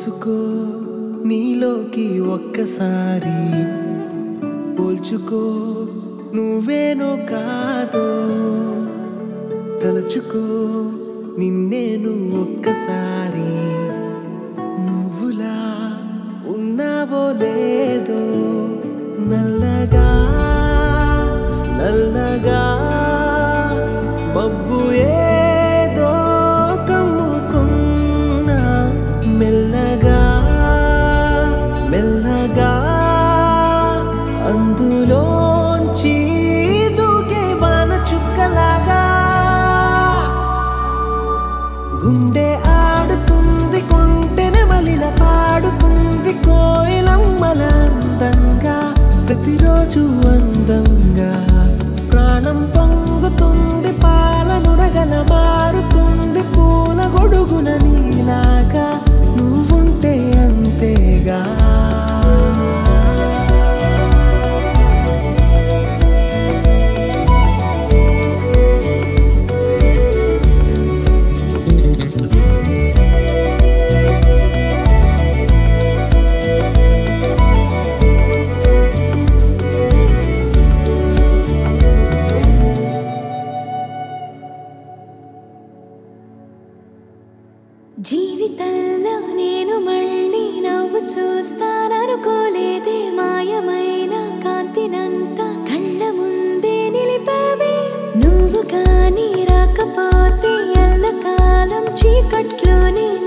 తోసుకో నీలోకి ఒక్కసారి పోల్చుకో నువ్వేనో కాదో తలుచుకో నిన్నేను ఒక్కసారి నువ్వులా ఉన్నావో లేదో నల్లగా నల్లగా మబ్బు ఏదో కమ్ముకున్నా మెల్లగా మెల్లగా అందులోంచి దూకే వాన చుక్కలాగా గుండె ఆడుతుంది గుండెన మలిన పాడుతుంది కోయిలమ్మల అందంగా ప్రతిరోజు అందంగా ప్రాణం పొంగుతుంది పాలను రగల మారుతుంది పూల గొడుగున నీలాగా నువ్వుంటే అంతేగా జీవితంలో నేను మళ్ళీ నవ్వు చూస్తాననుకోలేదే మాయమైన కాంతినంతా కళ్ళ ముందే నిలిపావే నువ్వు కానీ రాకపోతే ఎల్లకాలం చీకట్లోనే